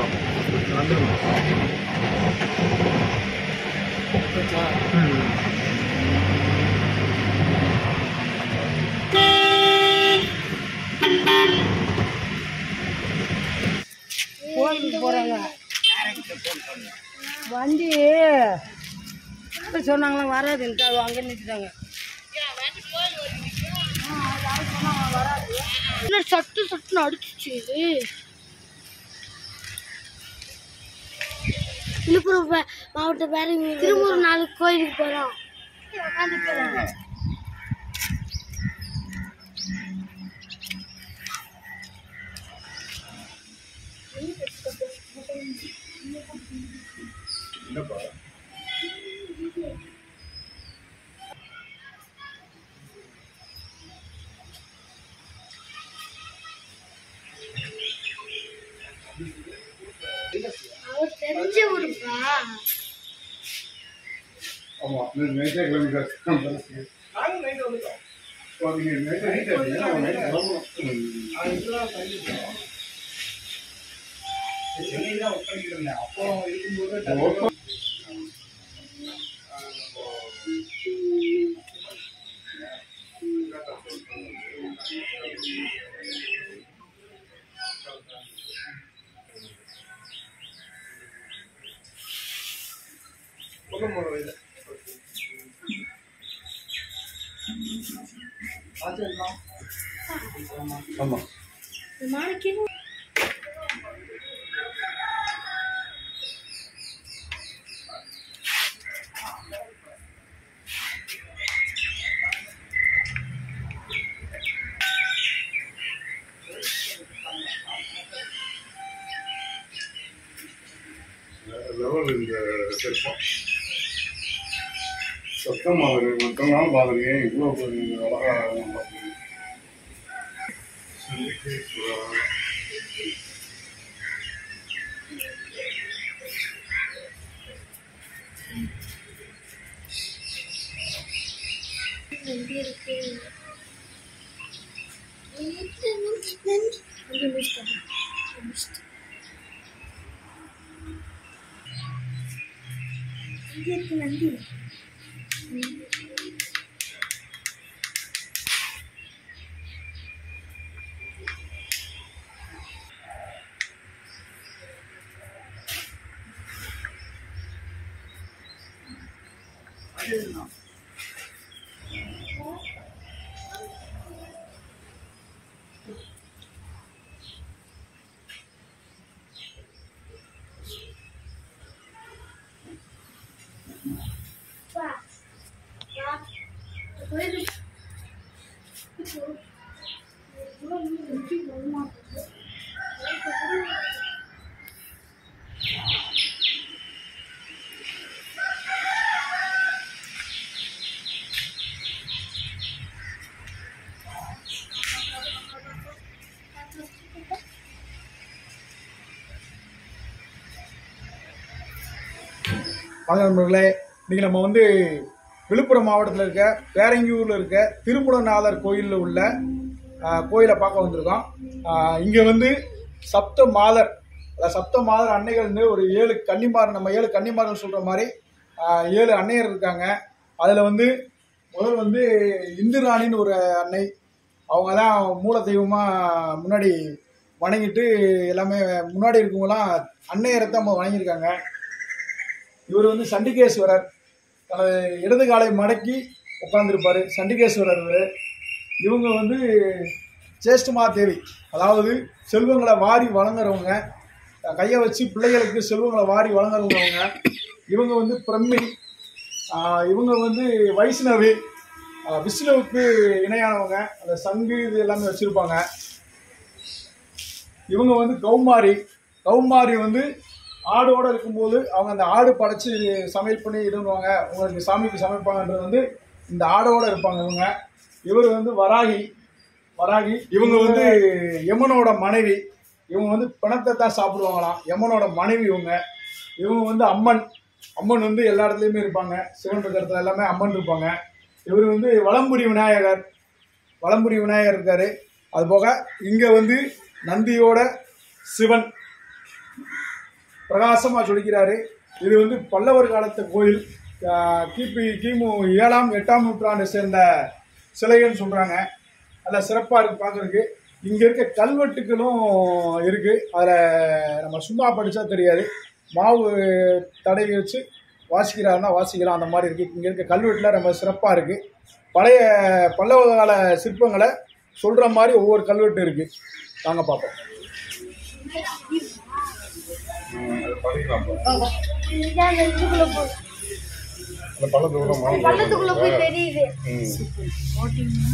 வந்துருமா ம் கோயிலுக்கு போகிறாங்க வண்டி சொன்னாங்களா வராதுன்ட்டு அது அங்கே நிறுத்திட்டாங்க என்ன சட்டு சட்டுன்னு அடிச்சிச்சு விழுப்புரம் பே- மாவட்ட பேரங்க திரும்ப நாளைக்கு கோயிலுக்கு போகிறோம் அவர் தெரிஞ்ச ஊருப்பா ஆமா நீங்க நைட்டே கிளம்பிட்டு நீங்க நைட்டு நைட் ஆச்சுன்னா அவங்க நைட் கிளம்பணும் ஓப்பன் ஆமா நாளைக்கு லெவல் இந்த சிற்பம் சத்தம் மாதிரி மற்றவங்களாம் பாக்குறீங்க இவ்வளோ கொஞ்சம் அழகா பார்க்குறீங்க எப்படி இருக்கு நன்றி மிஸ்டர் மிஸ்டர் இங்க இருக்கு நந்தி வா வா போயிடு வாங்க நண்பர்களே இன்னைக்கு நம்ம வந்து விழுப்புரம் மாவட்டத்தில் இருக்க பேரங்கியூரில் இருக்க திருமுலநாதர் கோயிலில் உள்ள ஆஹ், கோயிலை பார்க்க வந்திருக்கோம் இங்கே வந்து சப்த மாதர் அதாவது சப்த மாதர் அன்னைகள் வந்து ஒரு ஏழு கன்னிமார் நம்ம ஏழு கன்னிமார்கள் சொல்கிற மாதிரி ஆஹ், ஏழு அன்னையர் இருக்காங்க அதில் வந்து முதல் வந்து இந்துராணின்னு ஒரு அன்னை அவங்க தான் மூல தெய்வமாக முன்னாடி வணங்கிட்டு எல்லாமே முன்னாடி இருக்கவங்களாம் அன்னையரை தான் வணங்கியிருக்காங்க இவர் வந்து சண்டிகேஸ்வரர் தனது இடது காலை மடக்கி உட்கார்ந்திருப்பாரு சண்டிகேஸ்வரர் இவரு. இவங்க வந்து சேஷ்டமா தேவி அதாவது செல்வங்களை வாரி வழங்குறவங்க கையை வச்சு பிள்ளைகளுக்கு செல்வங்களை வாரி வழங்குறவங்க அவங்க இவங்க வந்து பிரம்மி ஆஹ் இவங்க வந்து வைஷ்ணவி ஆஹ் விஷ்ணுவுக்கு இணையானவங்க அந்த சங்கு இது எல்லாமே வச்சிருப்பாங்க இவங்க வந்து கௌமாரி கௌமாரி வந்து ஆடோட இருக்கும்போது அவங்க அந்த ஆடு படைச்சு சமையல் பண்ணி இது பண்ணுவாங்க உங்களுக்கு சாமிக்கு சமைப்பாங்கன்றது வந்து இந்த ஆடோட இருப்பாங்க இவங்க இவர் வந்து வராகி வராகி இவங்க வந்து யமனோட மனைவி இவங்க வந்து பிணத்தை தான் சாப்பிடுவாங்களாம் யமனோட மனைவி இவங்க இவங்க வந்து அம்மன் அம்மன் வந்து எல்லா இடத்துலையுமே இருப்பாங்க சிவன் இருக்கிற இடத்துல எல்லாமே அம்மன் இருப்பாங்க இவர் வந்து வலம்புரி விநாயகர் வலம்புரி விநாயகர் இருக்காரு அது போக இங்க வந்து நந்தியோட சிவன் பிரகாசமாக சொல்லிக்கிறாரு இது வந்து பல்லவர் காலத்து கோயில் ஆஹ் கிபி கிமு ஏழாம் எட்டாம் நூற்றாண்டை சேர்ந்த சிலைகள்னு சொல்கிறாங்க அதில் சிறப்பாக இருக்குது பார்க்குறதுக்கு இங்கே இருக்க கல்வெட்டுகளும் இருக்குது அதில் நம்ம சும்மா படித்தா தெரியாது மாவு தடவி வச்சு வாசிக்கிறாருன்னா வாசிக்கலாம் அந்த மாதிரி இருக்குது இங்கே இருக்க கல்வெட்டில் ரொம்ப சிறப்பாக இருக்குது பழைய பல்லவ கால சிற்பங்களை சொல்கிற மாதிரி ஒவ்வொரு கல்வெட்டு இருக்குது வாங்க பார்ப்போம் அது படிக்கலாம் இதான் அந்த இதுக்குள்ள போய் அந்த பழத்தை கூட மாவு பள்ளத்துக்குள்ள போய் தெரியுது ம்.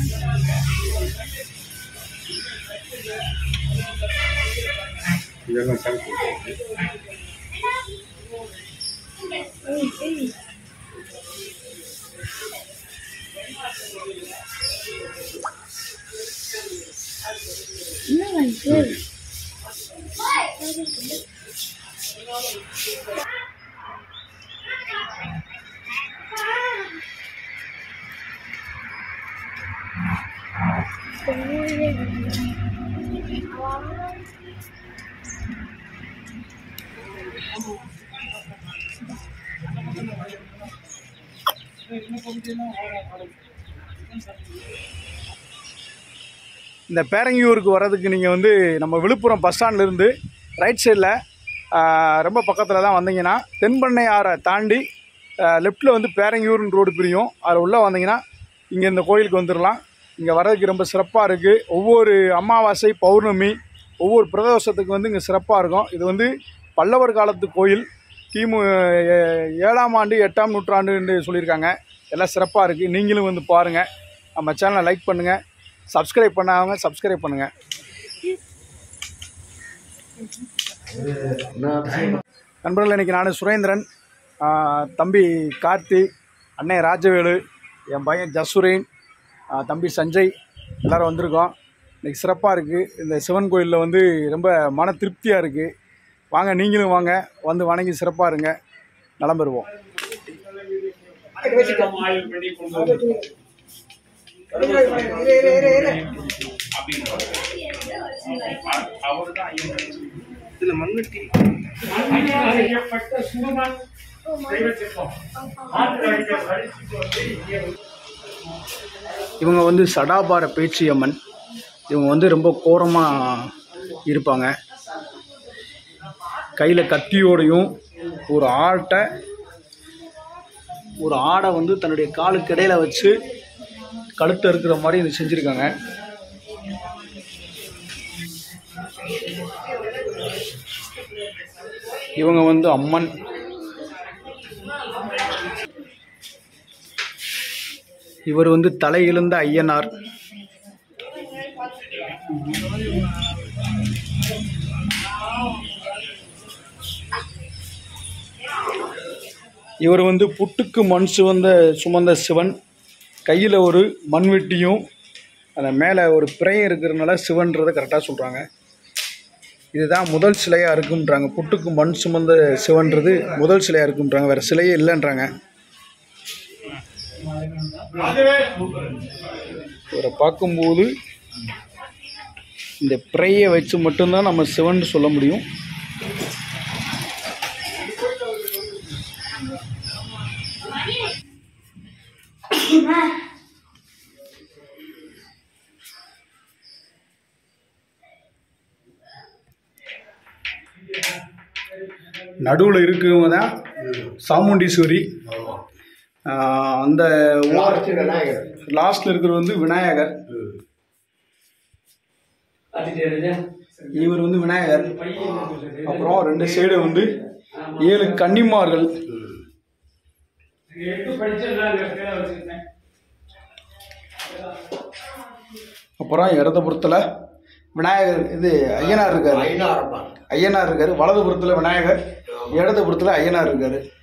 இதெல்லாம் கணக்கு இந்த பேரங்கியூருக்கு வர்றதுக்கு நீங்கள் வந்து நம்ம விழுப்புரம் பஸ் ஸ்டாண்ட்லேருந்து ரைட் சைடில் ரொம்ப பக்கத்தில் தான் வந்தீங்கன்னா தென்பண்ணை ஆறை தாண்டி லெஃப்ட்டில் வந்து பேரங்கியூர்னு ரோடு பிரியும் அதில் உள்ளே வந்தீங்கன்னா இங்கே இந்த கோயிலுக்கு வந்துடலாம் இங்கே வர்றதுக்கு ரொம்ப சிறப்பாக இருக்குது ஒவ்வொரு அமாவாசை பௌர்ணமி ஒவ்வொரு பிரதோஷத்துக்கு வந்து இங்கே சிறப்பாக இருக்கும் இது வந்து பல்லவர் காலத்து கோயில் கிமு ஏ- ஏழாம் ஆண்டு எட்டாம் நூற்றாண்டுன்னு சொல்லியிருக்காங்க எல்லாம் சிறப்பாக இருக்குது நீங்களும் வந்து பாருங்கள் நம்ம சேனலை லைக் பண்ணுங்கள் சப்ஸ்கிரைப் பண்ணாதவங்க சப்ஸ்கிரைப் பண்ணுங்கள் நண்பர்கள் இன்னைக்கு நான் சுரேந்திரன் ஆ, தம்பி கார்த்தி அண்ணன் ராஜவேலு என் பையன் ஜசுரேன் ஆ, தம்பி சஞ்சய் எல்லாரும் வந்திருக்கோம் இன்னைக்கு சிறப்பாக இருக்குது இந்த சிவன் கோயிலில் வந்து ரொம்ப மன திருப்தியாக இருக்குது வாங்க நீங்களும் வாங்க வந்து வணங்கி சிறப்பாக இருங்க நலம் பெறுவோம் இவங்க வந்து சடாபார பேச்சி அம்மன் இவங்க வந்து ரொம்ப கோரமாக இருப்பாங்க கையில் கத்தியோடையும் ஒரு ஆட்டை ஒரு ஆடை வந்து தன்னுடைய காலுக்கு இடையில வச்சு கழுத்தை இருக்கிற மாதிரி இது செஞ்சுருக்காங்க இவங்க வந்து அம்மன் இவர் வந்து தலையிழந்த ஐயனார் இவர் வந்து புட்டுக்கு மண் சுமந்த சுமந்த சிவன் கையில் ஒரு மண்வெட்டியும் அந்த மேலே ஒரு பிறையும் இருக்கிறதுனால சிவன்றதை கரெக்டாக சொல்கிறாங்க இதுதான் முதல் சிலையாக இருக்குன்றாங்க புட்டுக்கு மண் சுமந்த சிவன்றது முதல் சிலையாக இருக்குன்றாங்க வேறு சிலையே இல்லைன்றாங்க இவரை பார்க்கும்போது இந்த பிறையை வச்சு மட்டும்தான் நம்ம சிவன் சொல்ல முடியும் நடுவில் இருக்கவங்க தான் சாமுண்டீஸ்வரி ஆஹ் அந்த லாஸ்ட்ல இருக்கிறது வந்து விநாயகர் இவர் வந்து விநாயகர் அப்புறம் ரெண்டு சைடு வந்து ஏழு கன்னிமார்கள் அப்புறம் இடதுபுறத்தில் விநாயகர் இது ஐயனார் இருக்காரு ஐயனார் இருக்காரு வலதுபுறத்தில் விநாயகர் இடதுபுறத்தில் ஐயனார் இருக்காரு